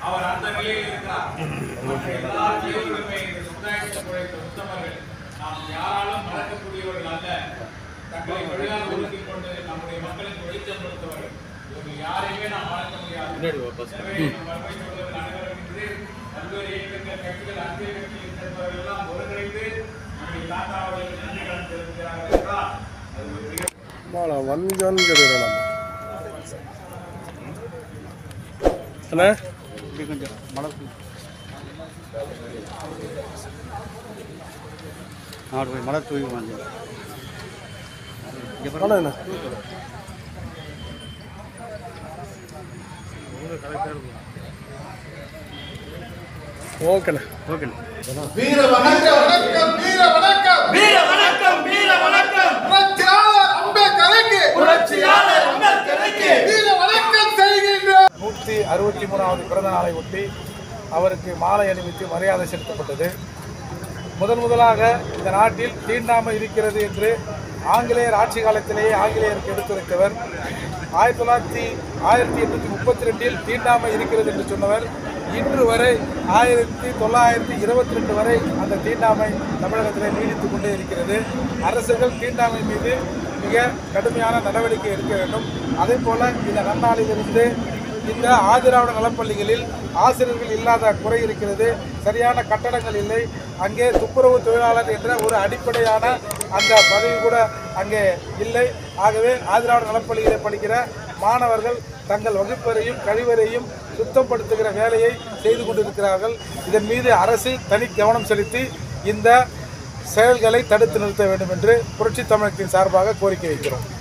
அவர் அந்த நிலையில் இருக்கிறார் மற்ற எல்லா ஜீவர்களுமே இந்த சமுதாயத்தில் உழைத்த உத்தமர்கள் நாம் யாராலும் மறக்கக்கூடியவர்கள் அல்ல தங்களை வழியாக ஒதுக்கிக் கொண்டு நம்முடைய மக்களுக்கு வெளிச்சம் கொடுத்தவர்கள் இவர்கள் யாரையுமே நாம் மறக்க முடியாது எனவே நம்ம அருமை சகோதரர்கள் அனைவரும் இன்று பல்வேறு இயக்கங்கள் கட்சிகள் அரசியல் கட்சியில் சேர்ந்தவர்கள் எல்லாம் ஒருங்கிணைந்து நம்முடைய தாத்தா அவர்களுக்கு நன்றி கடன் தெரிவிக்கிறார்கள் என்றால் அது ஒரு மிக ಭಾಳ ಒಂದು ಜನ ನಮ್ಮ ಅಣ್ಣ கொஞ்சம் மழை நாடு போய் மழை தூக்கி வாங்க ಅಣ್ಣ ಅಣ್ಣ ಓಕೆಣ್ಣ ஓகே வீர வணக்கம் வணக்கம் வீர வணக்கம் வீர வணக்கம் வீர வணக்கம் புரட்சியாளர் அம்பேத்கருக்கு புரட்சியாளர் அம்பேத்கருக்கு வீர வணக்கம் செய்கின்றோம் நூற்றி அறுபத்தி மூணாவது பிறந்த நாளை ஒட்டி அவருக்கு மாலை அணிவித்து மரியாதை செலுத்தப்பட்டது முதன் முதலாக இந்த நாட்டில் தீண்டாமை இருக்கிறது என்று ஆங்கிலேயர் ஆட்சி காலத்திலேயே ஆங்கிலேயருக்கு எடுத்துரைத்தவர் ஆயிரத்தி தொள்ளாயிரத்தி ஆயிரத்தி எண்ணூற்றி முப்பத்தி ரெண்டில் தீண்டாமை இருக்கிறது என்று சொன்னவர் இன்று வரை ஆயிரத்தி தொள்ளாயிரத்தி இருபத்தி ரெண்டு வரை அந்த தீண்டாமை தமிழகத்திலே நீடித்துக் கொண்டே இருக்கிறது அரசுகள் தீண்டாமை மீது மிக கடுமையான நடவடிக்கை எடுக்க வேண்டும் அதே போல இந்த நன்னாளிலிருந்து இந்த ஆதிராவிட நலப்பள்ளிகளில் ஆசிரியர்கள் இல்லாத குறை இருக்கிறது சரியான கட்டடங்கள் இல்லை அங்கே துப்புரவு தொழிலாளர் என்ற ஒரு அடிப்படையான அந்த பதவி கூட அங்கே இல்லை ஆகவே ஆதிராவிட நலப்பள்ளிகளில் படிக்கிற மாணவர்கள் தங்கள் வகுப்பறையும் கழிவறையும் சுத்தப்படுத்துகிற வேலையை செய்து கொண்டிருக்கிறார்கள் இதன் மீது அரசு தனி கவனம் செலுத்தி இந்த செயல்களை தடுத்து நிறுத்த வேண்டும் என்று புரட்சி தமிழகத்தின் சார்பாக கோரிக்கை வைக்கிறோம்